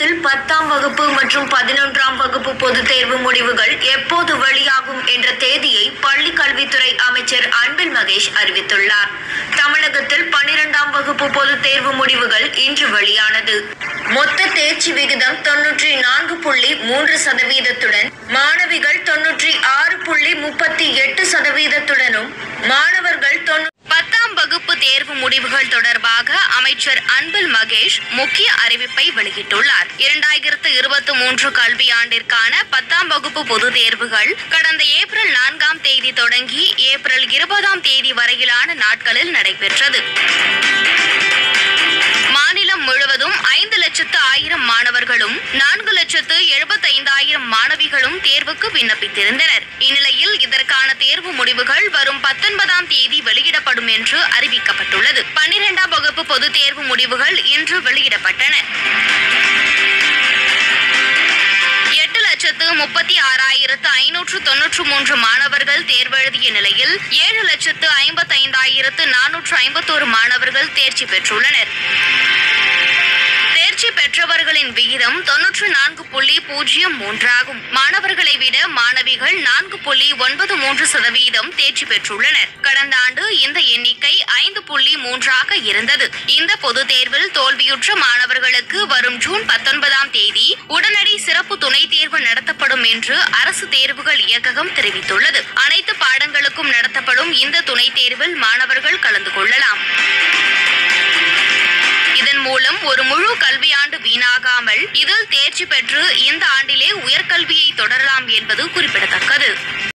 தமிழகத்தில் பத்தாம் வகுப்பு மற்றும் பதினொன்றாம் வகுப்பு பொதுத் தேர்வு முடிவுகள் எப்போது வெளியாகும் என்ற தேதியை பள்ளிக் கல்வித்துறை அமைச்சர் அன்பில் மகேஷ் அறிவித்துள்ளார் தமிழகத்தில் பன்னிரெண்டாம் வகுப்பு பொதுத் தேர்வு முடிவுகள் இன்று வெளியானது மொத்த தேர்ச்சி விகிதம் தொன்னூற்றி நான்கு புள்ளி மூன்று சதவீதத்துடன் மாணவிகள் தொன்னூற்றி ஆறு புள்ளி முப்பத்தி எட்டு சதவீதத்துடனும் மாணவர்கள் தொண்ணூ பத்தாம் வகுப்பு தேர்வு முடிவுகள் தொடர்பாக அமைச்சர் அன்பில் மகேஷ் முக்கிய அறிவிப்பை வெளியிட்டுள்ளார் இரண்டாயிரத்து இருபத்தி மூன்று கல்வியாண்டிற்கான பத்தாம் வகுப்பு பொதுத் தேர்வுகள் கடந்த ஏப்ரல் நான்காம் தேதி தொடங்கி ஏப்ரல் இருபதாம் தேதி வரையிலான நாட்களில் நடைபெற்றது மாநிலம் முழுவதும் ஐந்து லட்சத்து ஆயிரம் மாணவர்களும் நான்கு லட்சத்து எழுபத்தைந்தாயிரம் மாணவிகளும் தேர்வுக்கு விண்ணப்பித்திருந்தனர் இந்நிலையில் இதற்கான தேர்வு முடிவுகள் வரும் பத்தொன்பதாம் தேதி வெளியிடப்படும் என்று அறிவிக்கப்பட்டுள்ளது பன்னிரெண்டாம் வகுப்பு பொதுத் தேர்வு முடிவுகள் இன்று வெளியிடப்பட்டன எட்டு லட்சத்து முப்பத்தி ஆறாயிரத்து ஐநூற்று தொன்னூற்று மூன்று மாணவர்கள் தேர்வெழுதிய நிலையில் ஏழு லட்சத்து ஐம்பத்தைந்தாயிரத்து நானூற்று ஐம்பத்தோரு மாணவர்கள் தேர்ச்சி பெற்றுள்ளனர் தேர்ச்சி பெற்றவர்களின் விகிதம் தொன்னூற்று நான்கு புள்ளி பூஜ்ஜியம் மூன்றாகும் மாணவர்களை விட மாணவிகள் நான்கு புள்ளி ஒன்பது மூன்று சதவீதம் தேர்ச்சி பெற்றுள்ளனர் கடந்த ஆண்டு இந்த எண்ணிக்கை ஐந்து புள்ளி மூன்றாக இருந்தது இந்த பொதுத் தேர்வில் தோல்வியுற்ற மாணவர்களுக்கு வரும் ஜூன் பத்தொன்பதாம் தேதி உடனடி சிறப்பு துணைத் தேர்வு நடத்தப்படும் என்று அரசு தேர்வுகள் இயக்ககம் தெரிவித்துள்ளது அனைத்து பாடங்களுக்கும் நடத்தப்படும் இந்த துணைத் தேர்வில் மாணவர்கள் கலந்து கொள்ளலாம் இதன் மூலம் ஒரு முழு கல்வியாண்டு வீணாகாமல் இதில் தேர்ச்சி பெற்று இந்த ஆண்டிலே உயர்கல்வியை தொடரலாம் என்பது குறிப்பிடத்தக்கது